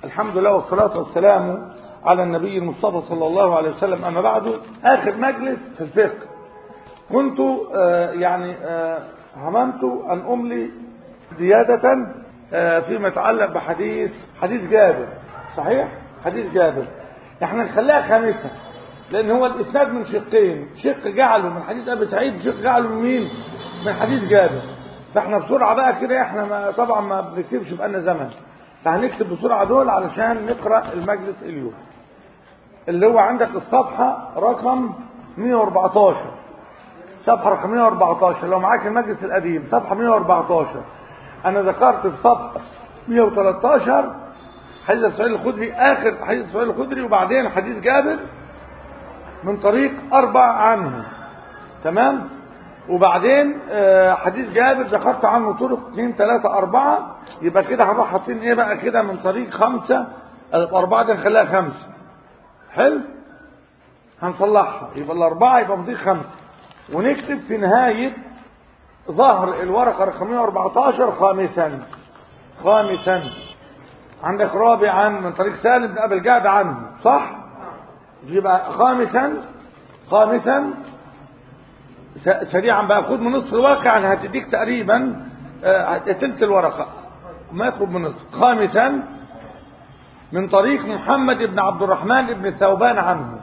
الحمد لله والصلاة والسلام على النبي المصطفى صلى الله عليه وسلم أما بعد آخر مجلس في الفقه كنت آه يعني آه هممت أن أملي زيادة آه فيما يتعلق بحديث حديث جابر صحيح حديث جابر احنا نخليها خامسة لأن هو الإسناد من شقين شق جعله من حديث أبي سعيد وشق جعله من مين من حديث جابر فاحنا بسرعة بقى كده احنا ما طبعا ما بنكتبش بقالنا زمن فهنكتب بسرعة دول علشان نقرأ المجلس اليوم اللي هو عندك الصفحة رقم 114 صفحة رقم 114 لو معاك المجلس القديم صفحة 114 أنا ذكرت في صفحة 113 حديث سعيد الخدري آخر حديث سعيد الخدري وبعدين حديث جابر من طريق أربع عنه تمام وبعدين حديث جابر ذكرت عنه طرق 2 3 4 يبقى كده هنروح حاطين ايه بقى كده من طريق خمسة أربعة دي نخليها خمسة حلو هنصلحها يبقى الأربعة يبقى مضيق خمسة ونكتب في نهاية ظهر الورقة رقم 114 خامسا خامسا عندك رابعا من طريق سالم بن أبي الجعد عنه صح يبقى خامسا خامسا سريعا بقى خد من نصف الواقع هتديك تقريبا تلت الورقة ما يخرج من نصف خامسا من طريق محمد بن عبد الرحمن بن ثوبان عنه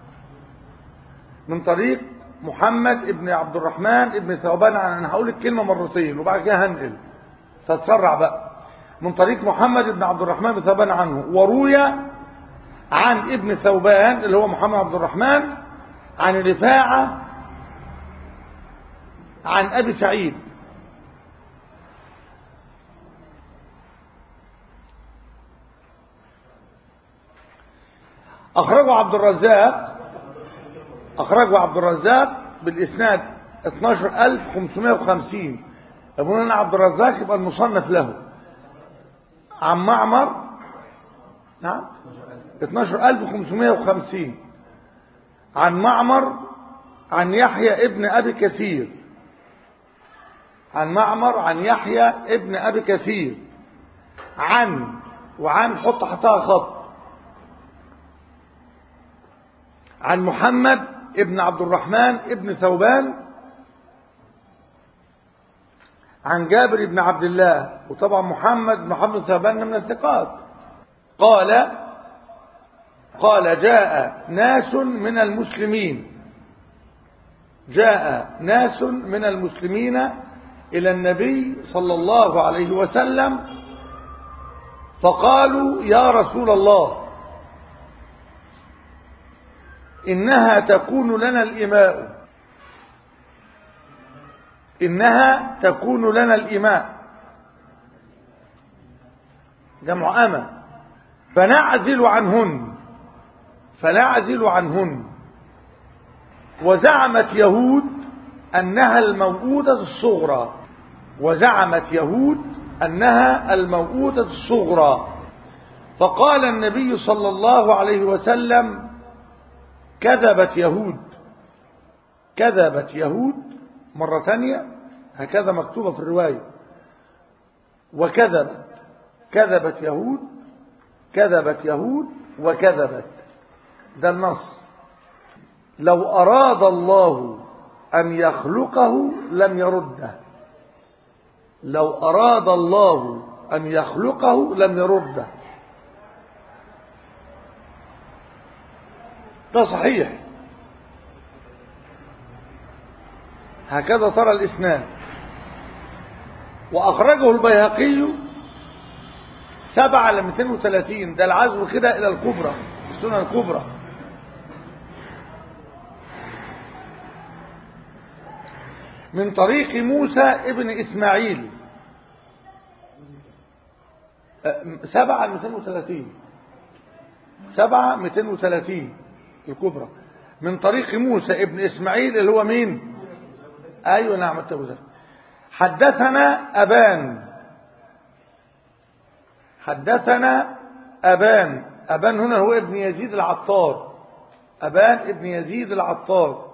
من طريق محمد بن عبد الرحمن بن ثوبان عنه انا هقول الكلمة مرتين وبعد كده هنقل فتسرع بقى من طريق محمد بن عبد الرحمن بن ثوبان عنه وروي عن ابن ثوبان اللي هو محمد عبد الرحمن عن رفاعة عن أبي سعيد أخرجه عبد الرزاق أخرجه عبد الرزاق بالإسناد 12550 يقولون عبد الرزاق يبقى المصنف له عن معمر نعم 12550 عن معمر عن يحيى ابن أبي كثير عن معمر عن يحيى ابن أبي كثير عن وعن حط تحتها خط عن محمد ابن عبد الرحمن ابن ثوبان عن جابر بن عبد الله وطبعا محمد بن محمد ثوبان من الثقات قال قال جاء ناس من المسلمين جاء ناس من المسلمين إلى النبي صلى الله عليه وسلم فقالوا يا رسول الله إنها تكون لنا الإماء إنها تكون لنا الإماء جمع أمة فنعزل عنهن فنعزل عنهن وزعمت يهود أنها الموؤودة الصغرى وزعمت يهود أنها الموؤودة الصغرى فقال النبي صلى الله عليه وسلم كذبت يهود كذبت يهود مرة ثانية هكذا مكتوبة في الرواية وكذبت كذبت يهود كذبت يهود وكذبت ده النص لو أراد الله أن يخلقه لم يرده لو أراد الله أن يخلقه لم يرده ده صحيح هكذا ترى الإسناد وأخرجه البيهقي سبعة على 230 ده العزو كده إلى الكبرى السنة الكبرى من طريق موسى ابن إسماعيل سبعة 230 سبعة 230 الكبرى من طريق موسى ابن إسماعيل اللي هو مين أيوة نعم التوزيع حدثنا أبان حدثنا أبان أبان هنا هو ابن يزيد العطار أبان ابن يزيد العطار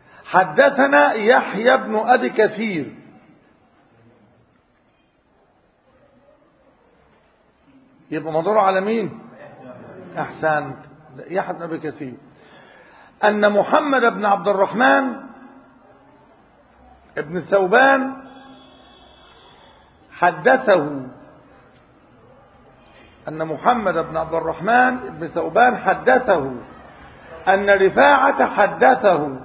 حدثنا يحيى بن أبي كثير يبقى مداره على مين احسنت يحيى بن ابي كثير ان محمد بن عبد الرحمن ابن ثوبان حدثه أن محمد بن عبد الرحمن بن ثوبان حدثه أن رفاعة حدثه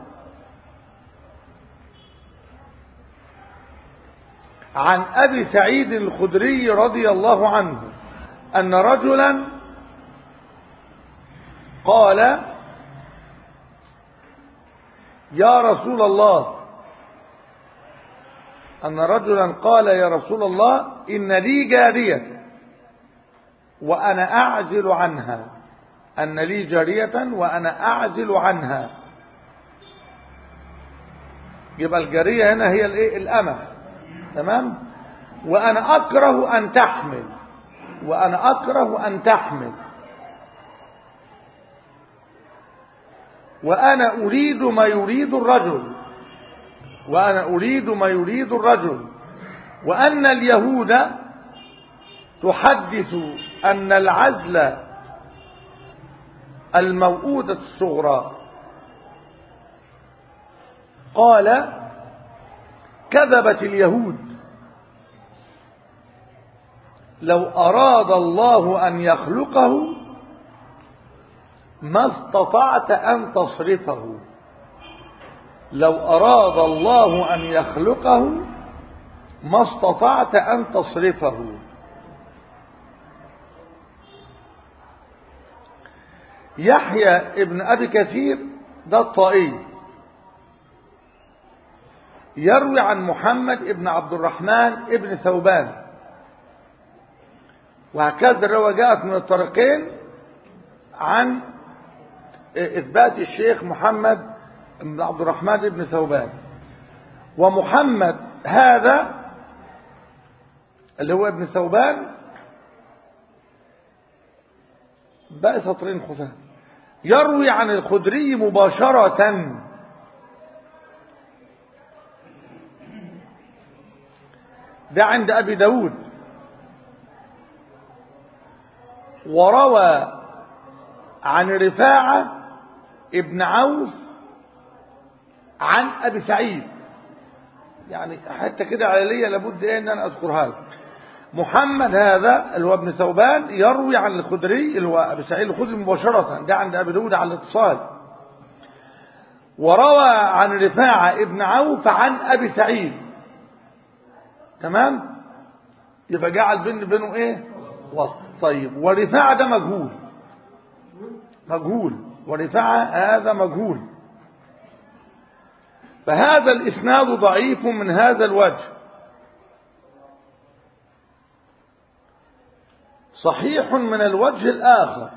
عن أبي سعيد الخدري رضي الله عنه أن رجلا قال يا رسول الله أن رجلا قال يا رسول الله إن لي جارية وأنا أعزل عنها أن لي جارية وأنا أعزل عنها يبقى الجارية هنا هي الايه الأمة تمام وأنا أكره أن تحمل وأنا أكره أن تحمل وأنا أريد ما يريد الرجل وأنا أريد ما يريد الرجل وأن اليهود تحدث أن العزل الموؤودة الصغرى قال كذبت اليهود لو أراد الله أن يخلقه ما استطعت أن تصرفه لو أراد الله أن يخلقه ما استطعت أن تصرفه يحيى ابن أبي كثير ده الطائي يروي عن محمد ابن عبد الرحمن ابن ثوبان وهكذا الرواية جاءت من الطريقين عن إثبات الشيخ محمد بن عبد الرحمن بن ثوبان ومحمد هذا اللي هو ابن ثوبان بقى سطرين خفاف يروي عن الخدري مباشرة ده عند أبي داود وروى عن رفاعة ابن عوف عن أبي سعيد يعني حتى كده عليا لابد ايه ان انا اذكرها لك محمد هذا اللي هو ابن ثوبان يروي عن الخدري اللي هو ابي سعيد الخدري مباشرة ده عند ابي داود على الاتصال وروى عن رفاعة ابن عوف عن ابي سعيد تمام يبقى جعل بين بينه ايه وسط طيب ورفاعة ده مجهول مجهول ورفاعة هذا مجهول فهذا الإسناد ضعيف من هذا الوجه صحيح من الوجه الآخر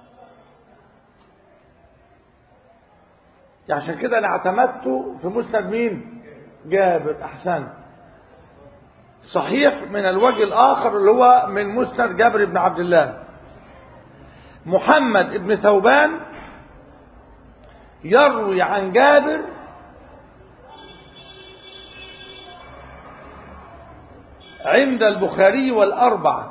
يعني عشان كده أنا اعتمدت في مسند مين جابر أحسن صحيح من الوجه الآخر اللي هو من مسند جابر بن عبد الله محمد بن ثوبان يروي عن جابر عند البخاري والأربعة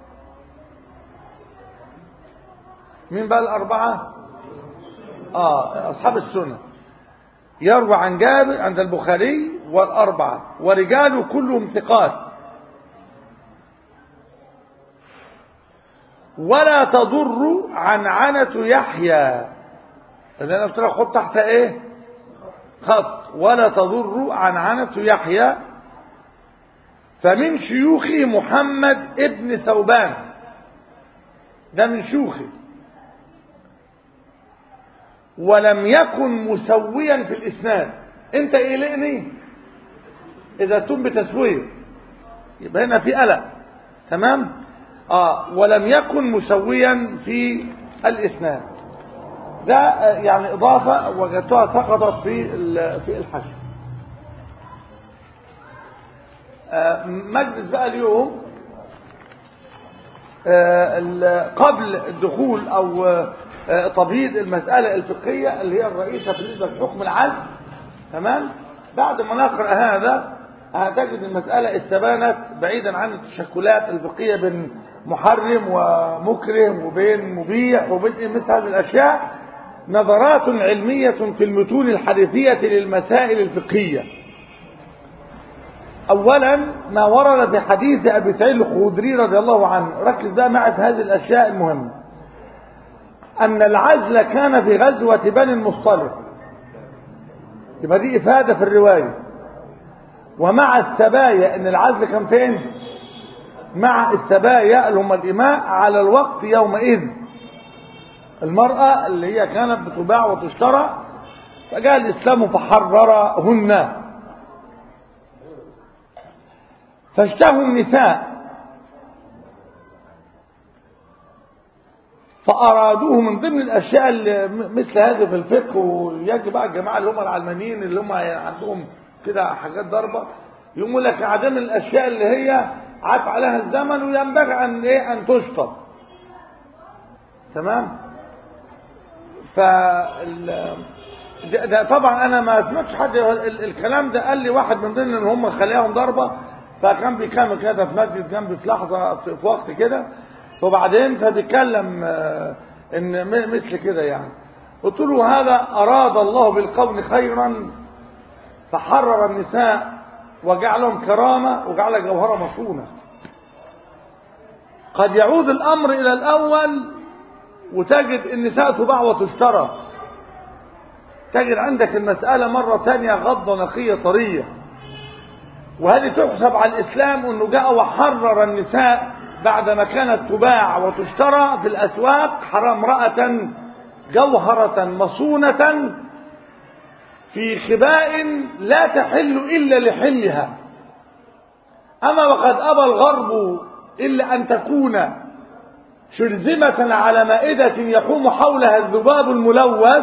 مين بقى الأربعة آه أصحاب السنة يروى عن جابر عند البخاري والأربعة ورجاله كلهم ثقات ولا تضر عن عنة يحيى اللي انا قلت لك خد تحت ايه خط ولا تضر عن عنة يحيى فمن شيوخه محمد ابن ثوبان ده من شيوخه ولم يكن مسويا في الاسناد انت قلقني اذا تم بتسويه يبقى هنا في قلق تمام اه ولم يكن مسويا في الاسناد ده يعني اضافه وجدتها سقطت في في الحشر آه مجلس بقى اليوم آه قبل الدخول او آه تبييض المسألة الفقهية اللي هي الرئيسة بالنسبة لحكم العزل تمام بعد ما نقرأ هذا هتجد المسألة استبانت بعيدا عن التشكلات الفقهية بين محرم ومكرم وبين مبيح وبين مثل هذه الأشياء نظرات علمية في المتون الحديثية للمسائل الفقهية أولا ما ورد في حديث أبي سعيد الخدري رضي الله عنه ركز بقى معي في هذه الأشياء المهمة أن العزل كان في غزوة بني المصطلق يبقى دي إفادة في الرواية ومع السبايا ان العزل كان فين مع السبايا اللي هم الإماء على الوقت يومئذ المرأة اللي هي كانت بتباع وتشترى فجاء الإسلام فحررهن فاشتهوا النساء فأرادوه من ضمن الأشياء اللي مثل هذه في الفقه ويجب بقى الجماعة اللي هم العلمانيين اللي هم عندهم كده حاجات ضربة يقول لك عدم الأشياء اللي هي عاف عليها الزمن وينبغي أن إيه أن تشطب تمام ف ده, ده طبعا انا ما سمعتش حد الكلام ده قال لي واحد من ضمن ان هم خليهم ضربه فكان بيكمل كده في مسجد جنبي في لحظه في وقت كده وبعدين فبيتكلم ان مثل كده يعني قلت له هذا اراد الله بالقول خيرا فحرر النساء وجعلهم كرامه وجعل جوهره مصونه قد يعود الامر الى الاول وتجد النساء تباع وتشترى تجد عندك المسألة مرة تانية غضة نقية طرية وهذه تحسب على الإسلام أنه جاء وحرر النساء بعدما كانت تباع وتشترى في الأسواق حرام امرأة جوهرة مصونة في خباء لا تحل إلا لحلها أما وقد أبى الغرب إلا أن تكون شرذمة على مائدة يحوم حولها الذباب الملوث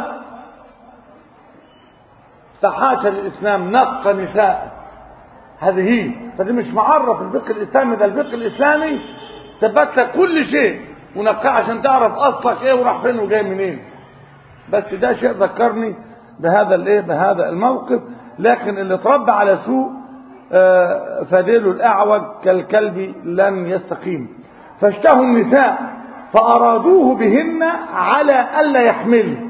فحاشا للإسلام نقى نساء هذه هي فدي مش معرف الفقه الإسلامي ده الفقه الإسلامي ثبت لك كل شيء ونقاه عشان تعرف أصلك إيه وراح فين وجاي منين بس ده شيء ذكرني بهذا الايه بهذا الموقف لكن اللي اتربى على سوء فديله الأعوج كالكلب لن يستقيم فاشتهوا النساء فأرادوه بهن على ألا يحمل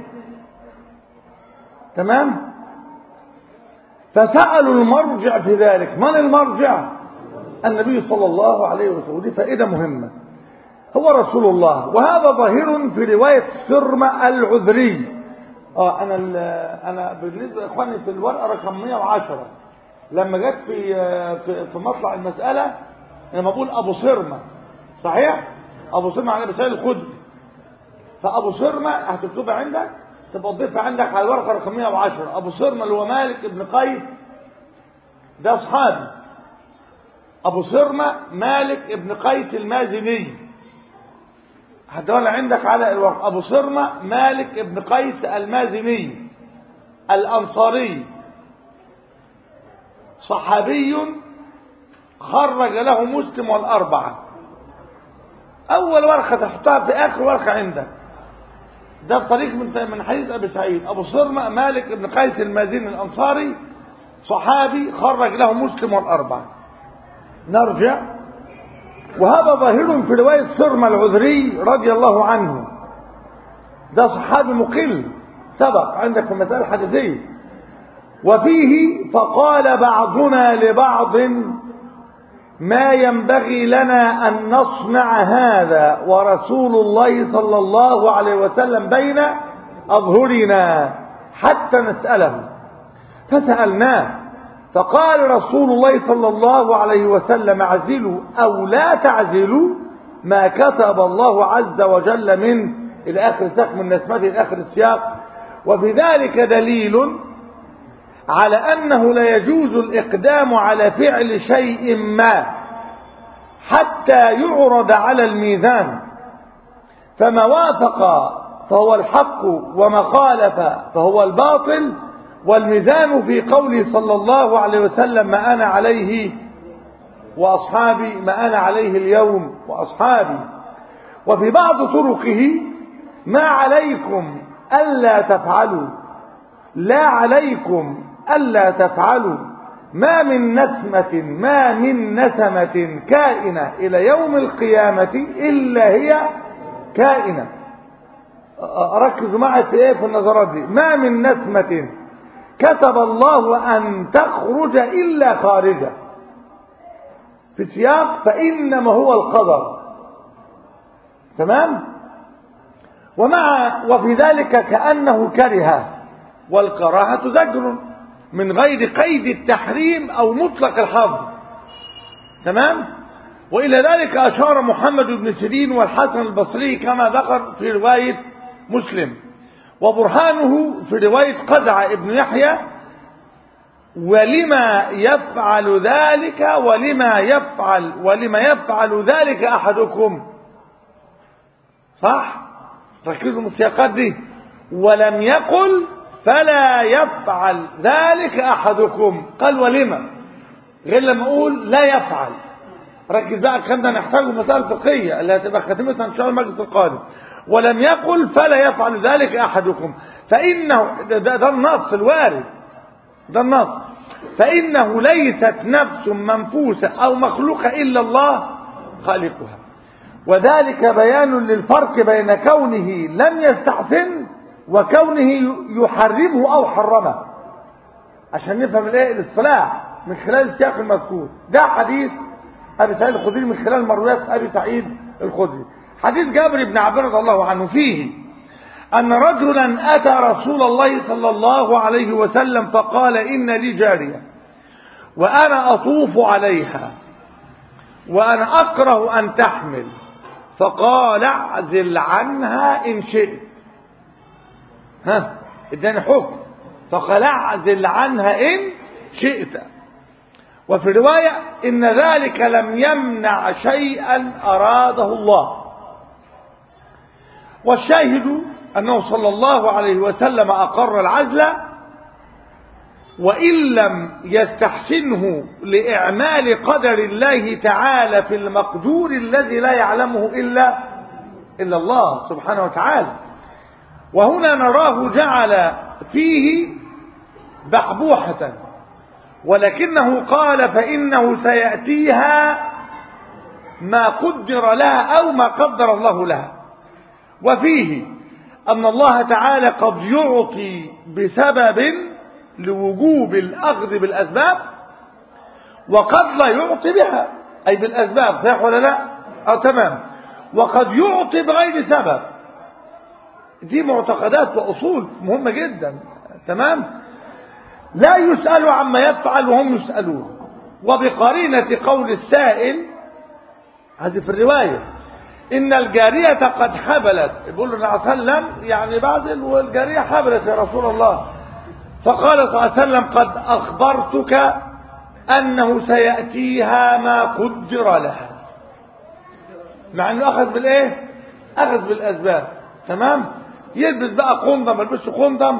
تمام فسألوا المرجع في ذلك من المرجع النبي صلى الله عليه وسلم ودي فائدة مهمة هو رسول الله وهذا ظاهر في رواية سرمة العذري اه انا انا بالنسبه لاخواني في الورقه رقم 110 لما جت في في, في مطلع المساله لما بقول ابو صرمه صحيح ابو صرمه على بسال الخدري فابو صرمه هتكتبها عندك تبقى تضيفها عندك على الورقه رقم 110 ابو صرمه اللي هو مالك ابن قيس ده اصحابي ابو صرمه مالك ابن قيس المازني هتولى عندك على الورق ابو صرمه مالك ابن قيس المازني الانصاري صحابي خرج له مسلم والاربعه اول ورقه تحطها في اخر ورقه عندك ده الطريق من من حديث ابي سعيد ابو صرمه مالك ابن قيس المازني الانصاري صحابي خرج له مسلم والاربعه نرجع وهذا ظاهر في رواية سرمة العذري رضي الله عنه ده صحابي مقل سبق عندك في المسألة الحديثية وفيه فقال بعضنا لبعض ما ينبغي لنا أن نصنع هذا ورسول الله صلى الله عليه وسلم بين أظهرنا حتى نسأله فسألناه فقال رسول الله صلى الله عليه وسلم اعزلوا أو لا تعزلوا ما كتب الله عز وجل من إلى آخر ساق من نسمته إلى آخر السياق وفي ذلك دليل على أنه لا يجوز الإقدام على فعل شيء ما حتى يعرض على الميزان فما وافق فهو الحق وما خالف فهو الباطل والميزان في قوله صلى الله عليه وسلم ما أنا عليه وأصحابي ما أنا عليه اليوم وأصحابي وفي بعض طرقه ما عليكم ألا تفعلوا لا عليكم ألا تفعلوا ما من نسمة ما من نسمة كائنة إلى يوم القيامة إلا هي كائنة ركزوا معي في ايه في النظرات دي ما من نسمة كتب الله أن تخرج إلا خارجة في سياق فإنما هو القدر تمام ومع وفي ذلك كأنه كره والكراهة زجر من غير قيد التحريم أو مطلق الحظ تمام وإلى ذلك أشار محمد بن سيرين والحسن البصري كما ذكر في رواية مسلم وبرهانه في رواية قزع ابن يحيى ولما يفعل ذلك ولما يفعل ولما يفعل ذلك أحدكم صح ركزوا من السياقات دي ولم يقل فلا يفعل ذلك أحدكم قال ولما غير لما أقول لا يفعل ركز بقى الكلام ده نحتاجه مسألة فقهية اللي هتبقى خاتمتها إن شاء الله المجلس القادم ولم يقل فلا يفعل ذلك أحدكم فإنه ده, ده, ده النص الوارد ده النص فإنه ليست نفس منفوسة أو مخلوقة إلا الله خالقها وذلك بيان للفرق بين كونه لم يستحسن وكونه يحرمه أو حرمه عشان نفهم الايه الاصطلاح من خلال السياق المذكور ده حديث أبي سعيد الخدري من خلال مرويات أبي سعيد الخدري حديث جابر بن عبد رضي الله عنه فيه أن رجلا أتى رسول الله صلى الله عليه وسلم فقال إن لي جارية وأنا أطوف عليها وأنا أكره أن تحمل فقال اعزل عنها إن شئت ها اداني حكم فقال اعزل عنها إن شئت وفي رواية إن ذلك لم يمنع شيئا أراده الله والشاهد أنه صلى الله عليه وسلم أقر العزل وإن لم يستحسنه لإعمال قدر الله تعالى في المقدور الذي لا يعلمه إلا إلا الله سبحانه وتعالى وهنا نراه جعل فيه بحبوحة ولكنه قال فإنه سيأتيها ما قدر لها أو ما قدر الله لها وفيه أن الله تعالى قد يعطي بسبب لوجوب الأخذ بالأسباب وقد لا يعطي بها أي بالأسباب صحيح ولا لا أو تمام وقد يعطي بغير سبب دي معتقدات وأصول مهمة جدا تمام لا يسأل عما يفعل وهم يسألون وبقرينة قول السائل هذه في الرواية إن الجارية قد حبلت يقول له النبي صلى الله عليه وسلم يعني بعد والجارية حبلت يا رسول الله فقال صلى الله عليه وسلم قد أخبرتك أنه سيأتيها ما قدر لها مع أنه أخذ بالإيه أخذ بالأسباب تمام يلبس بقى قندم يلبسه قندم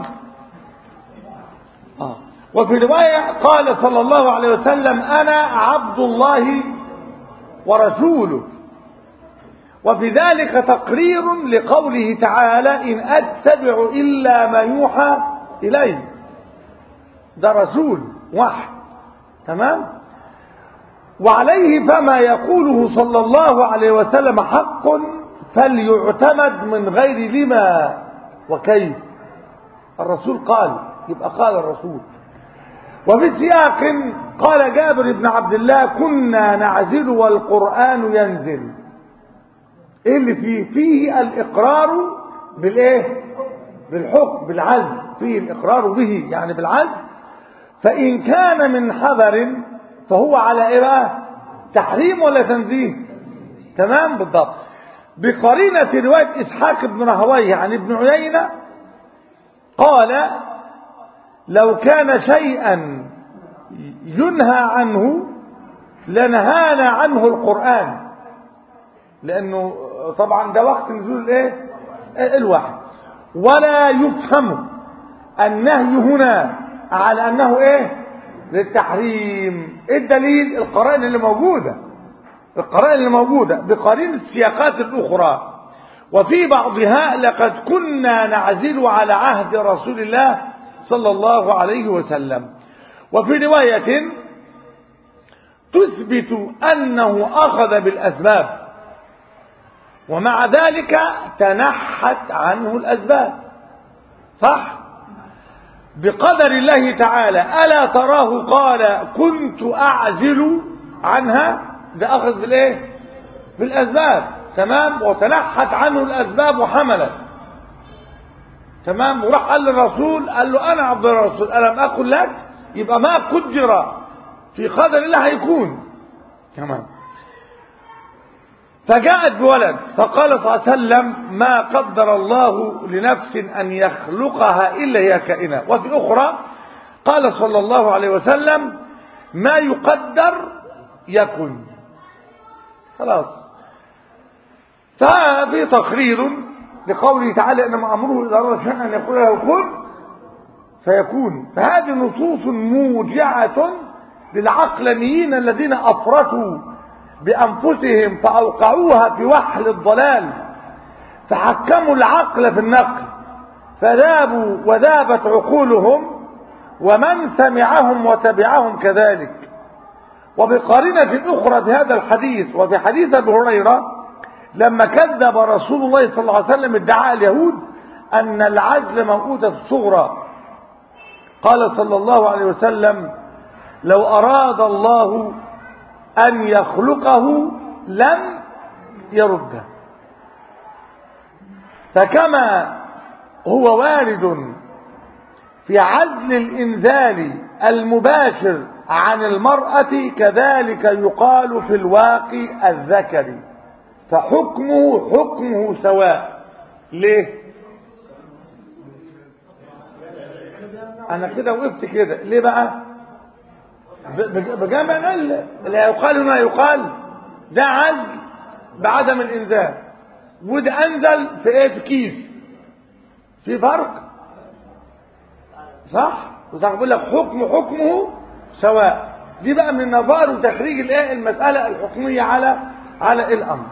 آه. وفي رواية قال صلى الله عليه وسلم أنا عبد الله ورسوله وفي ذلك تقرير لقوله تعالى إن أتبع إلا ما يوحى إلي ده رسول وحي تمام وعليه فما يقوله صلى الله عليه وسلم حق فليعتمد من غير لما وكيف الرسول قال يبقى قال الرسول وفي سياق قال جابر بن عبد الله كنا نعزل والقرآن ينزل ايه اللي فيه فيه الاقرار بالايه بالحكم بالعزل فيه الاقرار به يعني بالعزل فان كان من حذر فهو على ايه بقى تحريم ولا تنزيه تمام بالضبط بقرينة رواية إسحاق بن رهويه عن ابن عيينة قال لو كان شيئا ينهى عنه لنهانا عنه القرآن لأنه طبعا ده وقت نزول الايه الوحي ولا يفهم النهي هنا على أنه ايه للتحريم ايه الدليل القرائن اللي موجودة القرائن اللي موجودة بقرين السياقات الأخرى وفي بعضها لقد كنا نعزل على عهد رسول الله صلى الله عليه وسلم وفي رواية تثبت أنه أخذ بالأسباب ومع ذلك تنحت عنه الأسباب صح بقدر الله تعالى ألا تراه قال كنت أعزل عنها ده أخذ بالإيه بالأسباب تمام وتنحت عنه الأسباب وحملت تمام وراح قال للرسول قال له أنا عبد الرسول ألم أقل لك يبقى ما قدر في قدر الله هيكون تمام فجاءت بولد فقال صلى الله عليه وسلم ما قدر الله لنفس أن يخلقها إلا هي كائنة وفي أخرى قال صلى الله عليه وسلم ما يقدر يكن خلاص ففي تقرير لقوله تعالى إنما أمره إذا أراد شيئا أن يقول له كن فيكون فهذه نصوص موجعة للعقلانيين الذين أفرطوا بأنفسهم فأوقعوها في وحل الضلال فحكموا العقل في النقل فذابوا وذابت عقولهم ومن سمعهم وتبعهم كذلك وبقارنة أخرى في هذا الحديث وفي حديث أبي هريرة لما كذب رسول الله صلى الله عليه وسلم ادعاء اليهود أن العجل موؤودة الصغرى قال صلى الله عليه وسلم لو أراد الله أن يخلقه لم يرده فكما هو وارد في عزل الإنزال المباشر عن المرأة كذلك يقال في الواقع الذكري فحكمه حكمه سواء ليه انا كده وقفت كده ليه بقى بجمع علة اللي يقال هنا يقال ده عزل بعدم الانزال وده انزل في ايه في كيس في فرق صح وصح بقول لك حكم حكمه سواء دي بقى من نظار وتخريج الايه المساله الحكميه على على الامر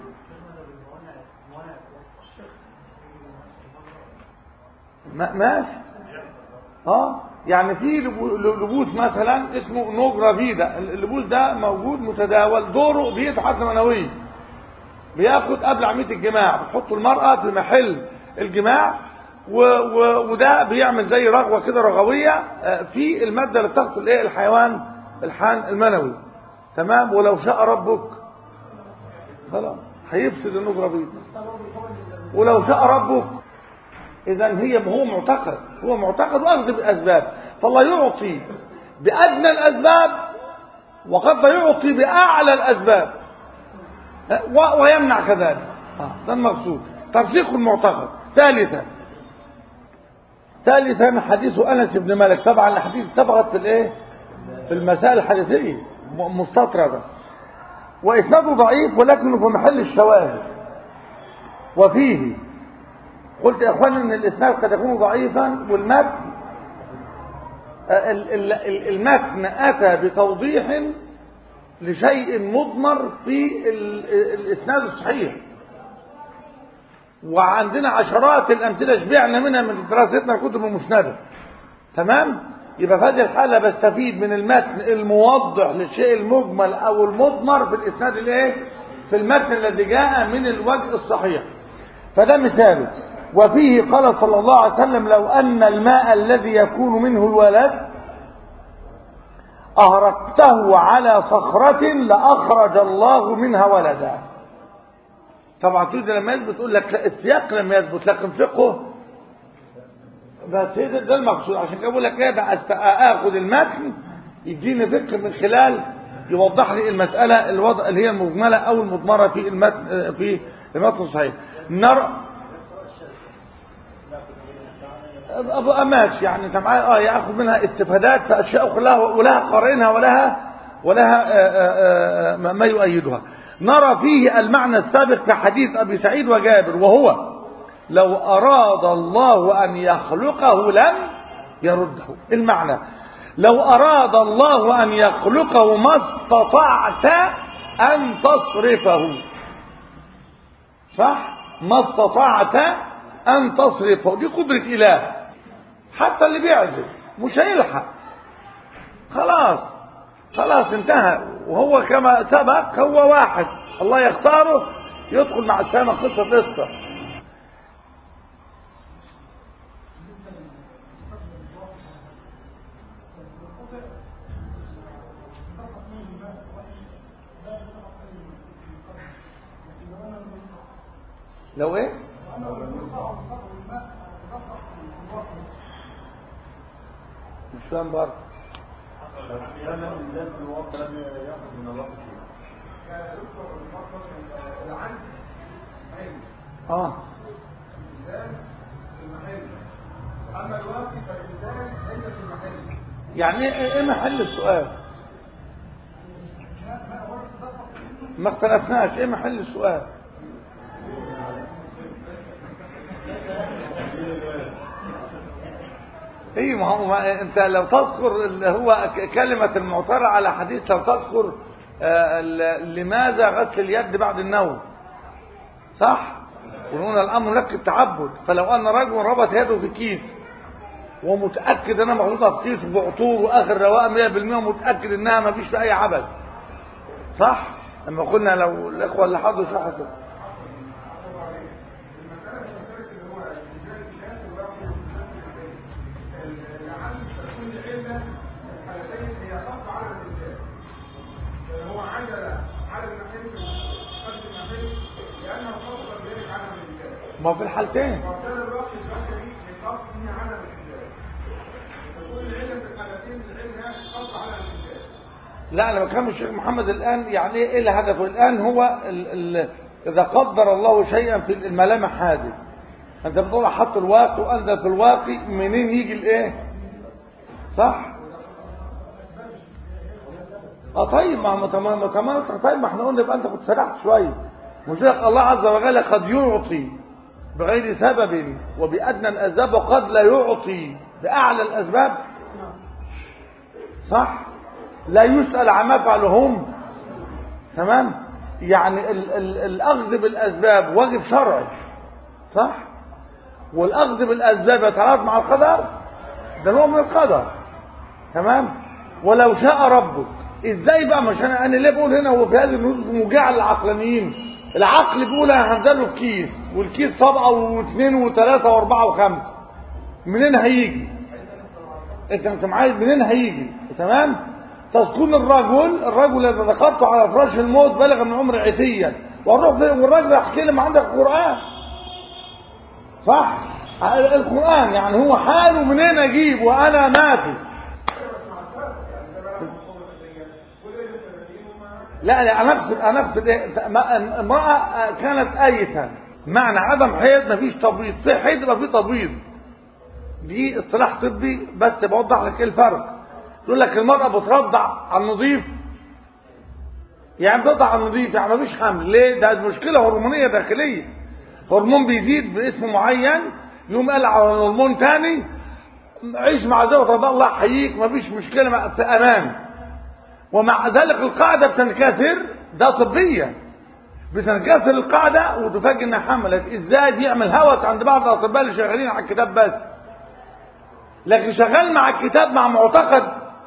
ماشي اه يعني في لبوس مثلا اسمه نوجرا فيدا اللبوس ده موجود متداول دوره بيد حد منوي بياخد قبل عمليه الجماع بتحط المراه في محل الجماع و و وده بيعمل زي رغوه كده رغويه في الماده اللي بتقتل ايه الحيوان الحان المنوي تمام ولو شاء ربك خلاص هيفسد النجرة بيض ولو شاء ربك اذا هي هو معتقد هو معتقد واخذ بالاسباب فالله يعطي بادنى الاسباب وقد يعطي باعلى الاسباب ويمنع كذلك ده المقصود ترسيخ المعتقد ثالثا ثالثا حديث انس بن مالك طبعا الحديث سبقت في الايه في المسائل الحديثيه مستطرده واسناده ضعيف ولكنه في محل الشواهد وفيه قلت يا اخواني ان الاسناد قد يكون ضعيفا والمتن المتن اتى بتوضيح لشيء مضمر في الاسناد الصحيح وعندنا عشرات الامثله شبعنا منها من دراستنا الكتب المسنده تمام يبقى في هذه الحاله بستفيد من المتن الموضح للشيء المجمل او المضمر في الاسناد الايه في المتن الذي جاء من الوجه الصحيح فده مثاله وفيه قال صلى الله عليه وسلم لو ان الماء الذي يكون منه الولد اهرقته على صخرة لاخرج الله منها ولدا طبعا تريد لما يثبت تقول لك السياق لم يثبت لكن فقه بس هي ده المقصود عشان كده بقول لك ايه بقى اخد المتن يديني فقه من خلال يوضح لي المسألة الوضع اللي هي المجملة او المضمرة في المتن في المتن الصحيح نرى ابو اماش يعني انت معايا اه ياخذ منها استفادات في اشياء اخرى لها ولها قرينها ولها ولها آآ آآ ما يؤيدها نرى فيه المعنى السابق في حديث ابي سعيد وجابر وهو لو اراد الله ان يخلقه لم يرده المعنى لو اراد الله ان يخلقه ما استطعت ان تصرفه صح ما استطعت ان تصرفه دي قدرة اله حتى اللي بيعزف مش هيلحق خلاص خلاص انتهى وهو كما سبق هو واحد الله يختاره يدخل مع السلامة قصة قصة لو ايه مش فاهم برضه كان الإنسان في الوقت لم يأخذ من الوقت شيء اه أما الوقت فالإنسان ليس في المحل يعني ايه ايه محل السؤال ما اختلفناش ايه محل السؤال ايه ما هو ما انت لو تذكر اللي هو ك- كلمة المعترة على حديث لو تذكر آه، ال- لماذا غسل اليد بعد النوم صح وهنا الامر لك التعبد فلو ان رجل ربط يده في كيس ومتاكد انها محطوطه في كيس بعطور واخر رواق 100% ومتاكد انها ما فيش في اي عبث صح لما قلنا لو الاخوه اللي حضروا شرحوا كده. لعل تكون العلة الحالتين هي خاصة على الإنسان لأن هو عجل على المحل قد المحل لأنه خاصة بذلك على الإنسان ما في الحالتين وكان الوقت البشري خاص به على الإنسان تكون العلة في الحالتين العلة خاصة على الإنسان لا انا بكلم الشيخ محمد الان يعني ايه الهدف الان هو ال ال اذا قدر الله شيئا في الملامح هذه انت بتقول حط الواقي وانزل في الواقي منين يجي الايه صح اه طيب ما ما تمام ما تمام طيب ما احنا قلنا يبقى انت كنت سرحت شويه مش لك الله عز وجل قد يعطي بغير سبب وبأدنى الأسباب وقد لا يعطي بأعلى الأسباب صح لا يسأل عما فعلهم تمام يعني ال ال الأخذ بالأسباب واجب شرعي صح والأخذ بالأسباب يتعارض مع القدر ده نوع من القدر تمام ولو شاء ربك ازاي بقى مش انا انا ليه بقول هنا هو في هذه النصوص مجاعة للعقلانيين العقل بيقول انا هنزله في كيس والكيس طبقه واثنين وثلاثه واربعه وخمسه منين هيجي انت انت معايا منين هيجي تمام تسكن الرجل الرجل اذا ذكرته على فراش الموت بلغ من عمر عتيا والروح والراجل يحكي لي ما عندك القران صح القران يعني هو حاله منين اجيب وانا ماتي لا لا انا اقصد انا اقصد ايه ما- امراه كانت ايتا معنى عدم حيض مفيش تبويض صحيح حيض يبقى في تبويض دي اصطلاح طبي بس بوضح لك ايه الفرق يقول لك المراه بترضع على النظيف يعني بترضع على النظيف يعني مفيش حمل ليه ده مشكله هرمونيه داخليه هرمون بيزيد باسم معين يقوم قال على هرمون تاني عيش مع زوجتك بقى الله يحييك مفيش مشكله مع- في امان ومع ذلك القاعدة بتنكسر ده طبيا بتنكسر القاعدة وتفاجئ انها حملت ازاي بيعمل هوس عند بعض الاطباء اللي شغالين على الكتاب بس لكن شغال مع الكتاب مع معتقد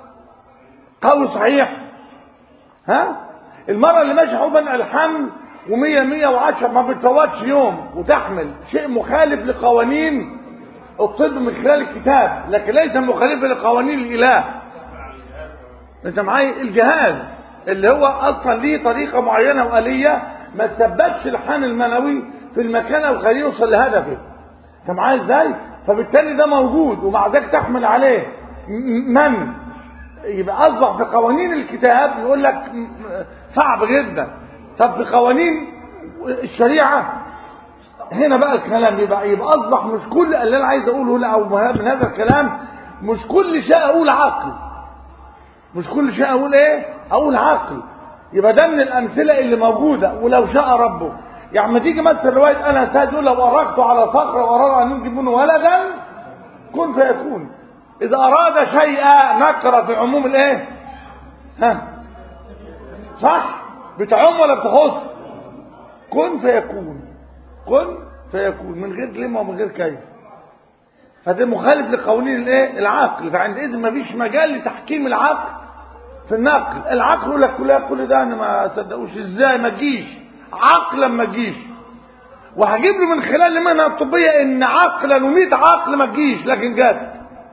قوي صحيح ها المرأة اللي ماشية حبا الحمل ومية مية وعشرة ما بتفوتش يوم وتحمل شيء مخالف لقوانين الطب من خلال الكتاب لكن ليس مخالفا لقوانين الإله انت معايا الجهاز اللي هو اصلا ليه طريقه معينه واليه ما تثبتش الحان المنوي في المكان او خليه يوصل لهدفه انت معايا ازاي فبالتالي ده موجود ومع ذلك تحمل عليه م- من يبقى اصبح في قوانين الكتاب يقول لك م- صعب جدا طب في قوانين الشريعه هنا بقى الكلام يبقى يبقى اصبح مش كل اللي انا عايز اقوله لا او من هذا الكلام مش كل شيء اقول عقل مش كل شيء اقول ايه اقول عقل يبقى ده من الامثله اللي موجوده ولو شاء ربه يعني ما تيجي مثل روايه انا سيد يقول لو ارقت على صخره واراد ان ينجب منه ولدا كن فيكون اذا اراد شيئا نكر في عموم الايه ها صح بتعم ولا بتخص كن فيكون كن فيكون من غير كلمه ومن غير كيف فده مخالف لقوانين الايه العقل فعندئذ ما فيش مجال لتحكيم العقل في النقل العقل يقول لك لا كل ده انا ما صدقوش ازاي ما تجيش عقلا ما تجيش وهجيب له من خلال المهنه الطبيه ان عقلا و100 عقل ما تجيش لكن جت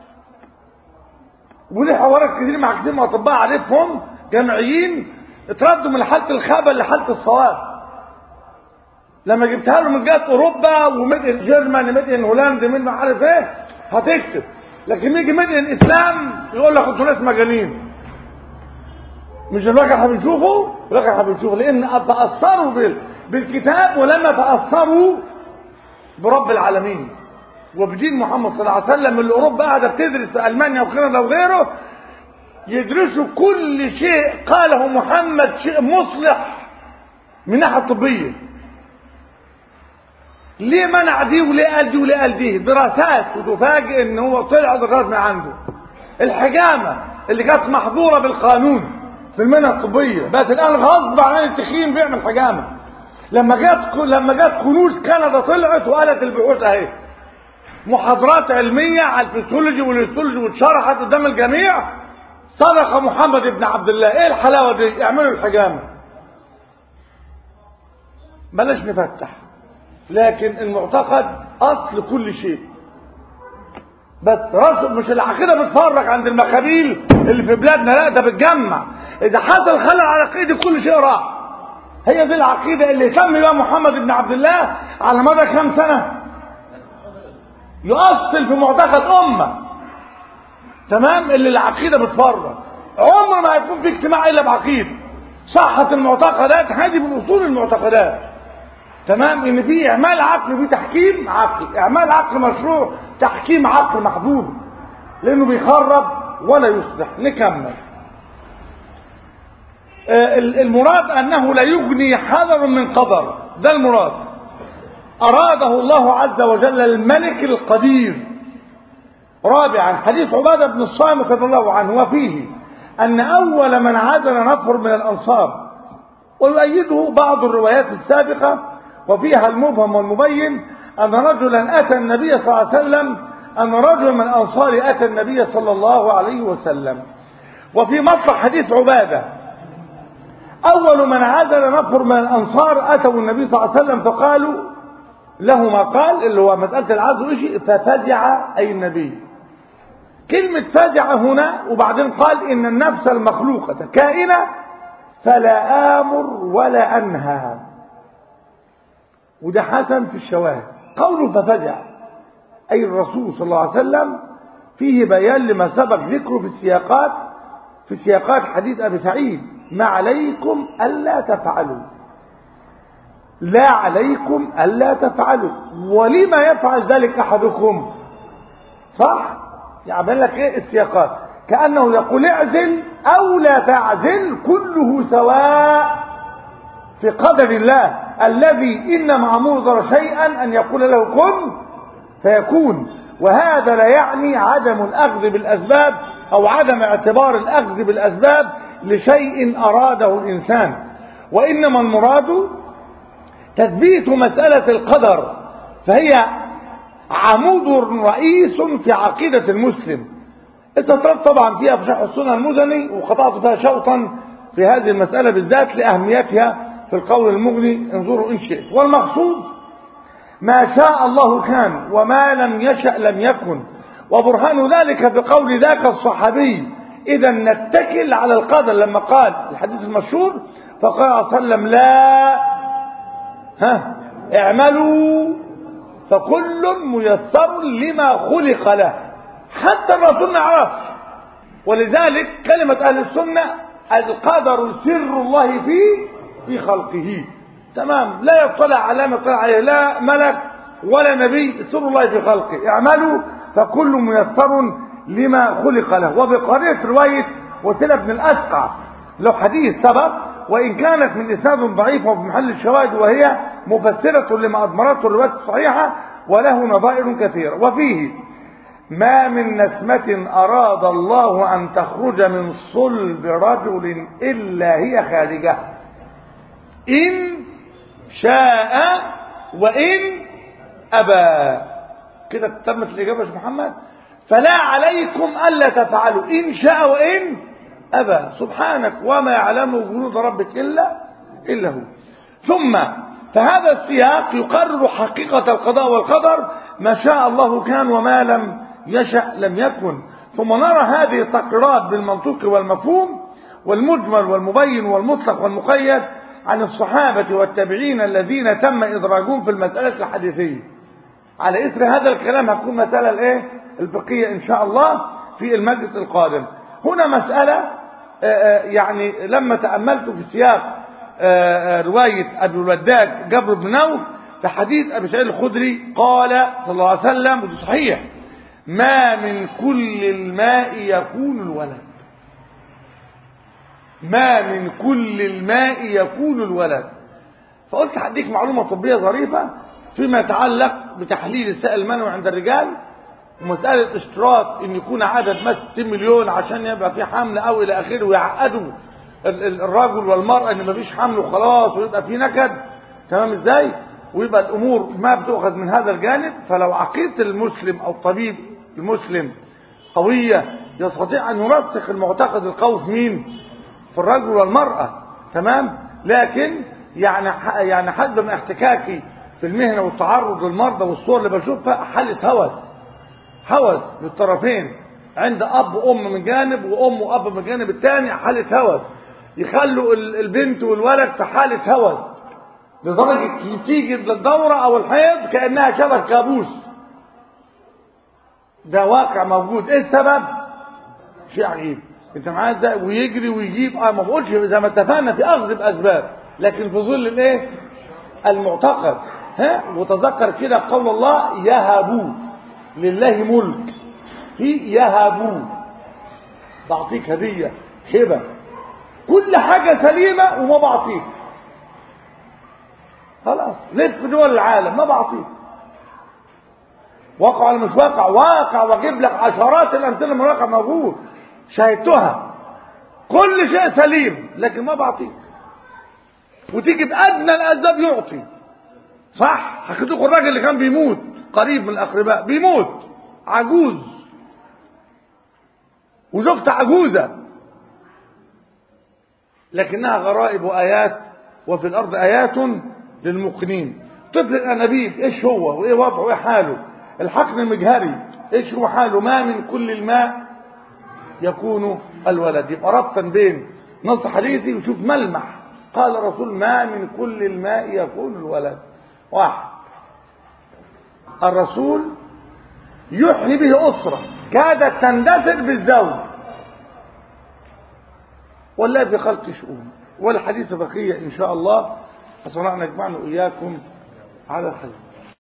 ودي حوارات كتير مع كتير من اطباء عارفهم جامعيين اتردوا من حاله الخبل لحاله الصواب لما جبتها له من جهه اوروبا وميد ان جيرماني ميد ان هولندا ميد ما عارف ايه هتكتب لكن يجي ميد ان اسلام يقول لك انتوا ناس مجانين مش الواقع احنا بنشوفه الواقع احنا بنشوفه لان تاثروا بال... بالكتاب ولما تاثروا برب العالمين وبدين محمد صلى الله عليه وسلم اللي اوروبا قاعده بتدرس في المانيا وكندا وغيره يدرسوا كل شيء قاله محمد شيء مصلح من الناحيه الطبيه ليه منع دي وليه قال دي وليه قال دي دراسات وتفاجئ ان هو طلع دراسات من عنده الحجامه اللي كانت محظوره بالقانون في المنهج الطبيه بقت الان غصب عن التخين بيعمل حجامه لما جت لما جت كنوز كندا طلعت وقالت البحوث اهي محاضرات علميه على الفسيولوجي والهيستولوجي واتشرحت قدام الجميع صدق محمد بن عبد الله ايه الحلاوه دي اعملوا الحجامه بلاش نفتح لكن المعتقد اصل كل شيء بس راسه مش العقيده بتفرق عند المخابيل اللي في بلادنا لا ده بتجمع اذا حصل خلل على العقيده كل شيء راح هي دي العقيده اللي تم بها محمد بن عبد الله على مدى كام سنه يؤصل في معتقد امه تمام اللي العقيده بتفرق عمر ما هيكون في اجتماع الا بعقيده صحه المعتقدات هذه من اصول المعتقدات تمام ان في اعمال عقل وفي تحكيم عقل اعمال عقل مشروع تحكيم عقل محدود لانه بيخرب ولا يصلح نكمل آه المراد انه لا يغني حذر من قدر ده المراد اراده الله عز وجل الملك القدير رابعا حديث عبادة بن الصامت رضي الله عنه وفيه أن أول من عزل نفر من الأنصار ويؤيده بعض الروايات السابقة وفيها المبهم والمبين أن رجلا أتى النبي صلى الله عليه وسلم أن رجل من الأنصار أتى النبي صلى الله عليه وسلم وفي مطلع حديث عبادة أول من عزل نفر من الأنصار أتوا النبي صلى الله عليه وسلم فقالوا له ما قال اللي هو مسألة العزل إيش ففزع أي النبي كلمة فزع هنا وبعدين قال إن النفس المخلوقة كائنة فلا آمر ولا أنهى وده حسن في الشواهد قوله ففزع أي الرسول صلى الله عليه وسلم فيه بيان لما سبق ذكره في السياقات في سياقات حديث أبي سعيد ما عليكم ألا تفعلوا لا عليكم ألا تفعلوا ولما يفعل ذلك أحدكم صح يعمل لك ايه السياقات كأنه يقول اعزل أو لا تعزل كله سواء في قدر الله الذي إنما أمر شيئا أن يقول له كن فيكون وهذا لا يعني عدم الأخذ بالأسباب أو عدم اعتبار الأخذ بالأسباب لشيء أراده الإنسان وإنما المراد تثبيت مسألة القدر فهي عمود رئيس في عقيدة المسلم استطرد طبعا فيها في شرح السنة المزني وقطعت فيها شوطا في هذه المسألة بالذات لأهميتها في القول المغني انظروا إن شئت والمقصود ما شاء الله كان وما لم يشأ لم يكن وبرهان ذلك بقول ذاك الصحابي إذا نتكل على القدر لما قال الحديث المشهور فقال صلى الله عليه وسلم لا ها اعملوا فكل ميسر لما خلق له حتى الرسول ما عرفش ولذلك كلمة أهل السنة القدر سر الله فيه في خلقه تمام لا يطلع على ما يطلع عليه لا ملك ولا نبي سر الله في خلقه اعملوا فكل ميسر لما خلق له وبقرية رواية وسيلة بن الأسقع لو حديث سبق وإن كانت من إسناد ضعيف وفي محل الشواهد وهي مفسرة لما أضمرته الرواية الصحيحة وله نظائر كثيرة وفيه ما من نسمة أراد الله أن تخرج من صلب رجل إلا هي خارجة إن شاء وإن أبى كده تمت الإجابة يا محمد فلا عليكم ألا تفعلوا إن شاء وإن أبى سبحانك وما يعلم جنود ربك إلا إلا هو ثم فهذا السياق يقرر حقيقة القضاء والقدر ما شاء الله كان وما لم يشأ لم يكن ثم نرى هذه التقريرات بالمنطوق والمفهوم والمجمل والمبين والمطلق والمقيد عن الصحابة والتابعين الذين تم إدراجهم في المسألة الحديثية على إثر هذا الكلام هتكون مسألة الإيه؟ الفقهية إن شاء الله في المجلس القادم هنا مسألة آآ آآ يعني لما تأملت في سياق آآ رواية أبي الوداج جبر بن نوف في حديث أبي سعيد الخدري قال صلى الله عليه وسلم وده صحيح ما من كل الماء يكون الولد ما من كل الماء يكون الولد فقلت هديك معلومة طبية ظريفة فيما يتعلق بتحليل السائل المنوي عند الرجال ومسألة اشتراط ان يكون عدد مثلا 60 مليون عشان يبقى في حمل او الى اخره ويعقدوا الرجل والمرأة ان مفيش حمل وخلاص ويبقى في نكد تمام ازاي ويبقى الامور ما بتؤخذ من هذا الجانب فلو عقيدة المسلم او الطبيب المسلم قوية يستطيع ان يرسخ المعتقد القوي في مين في الرجل والمرأة تمام لكن يعني يعني حسب ما احتكاكي في المهنة والتعرض للمرضى والصور اللي بشوفها حالة هوس هوس للطرفين عند اب وام من جانب وام واب من الجانب الثاني حالة هوس يخلوا البنت والولد في حالة هوس لدرجة تيجي للدورة او الحيض كأنها شبه كابوس ده واقع موجود ايه السبب شيء عجيب انت معايا ازاي ويجري ويجيب اه ما بقولش زي ما اتفقنا في اخذ باسباب لكن في ظل الايه المعتقد ها وتذكر كده قول الله يهبوا لله ملك في يهبوا بعطيك هدية هبة كل حاجة سليمة وما بعطيك خلاص لف دول العالم ما بعطيك واقع ولا مش واقع واقع واجيب لك عشرات الامثله من واقع موجود شاهدتها كل شيء سليم لكن ما بعطيك وتيجي بادنى الاسباب يعطي صح حكيت لكم الراجل اللي كان بيموت قريب من الاقرباء بيموت عجوز وزوجته عجوزه لكنها غرائب وايات وفي الارض ايات للموقنين طفل الانابيب ايش هو وايه وضعه وايه حاله الحقن المجهري ايش هو حاله ما من كل الماء يكون الولد يبقى ربطا بين نص حديثي وشوف ملمح قال الرسول ما من كل الماء يكون الولد واحد الرسول يحيي به أسرة كادت تندثر بالزوج ولا في خلق شؤون والحديث بقية إن شاء الله أسأل الله أن يجمعنا إياكم على الخير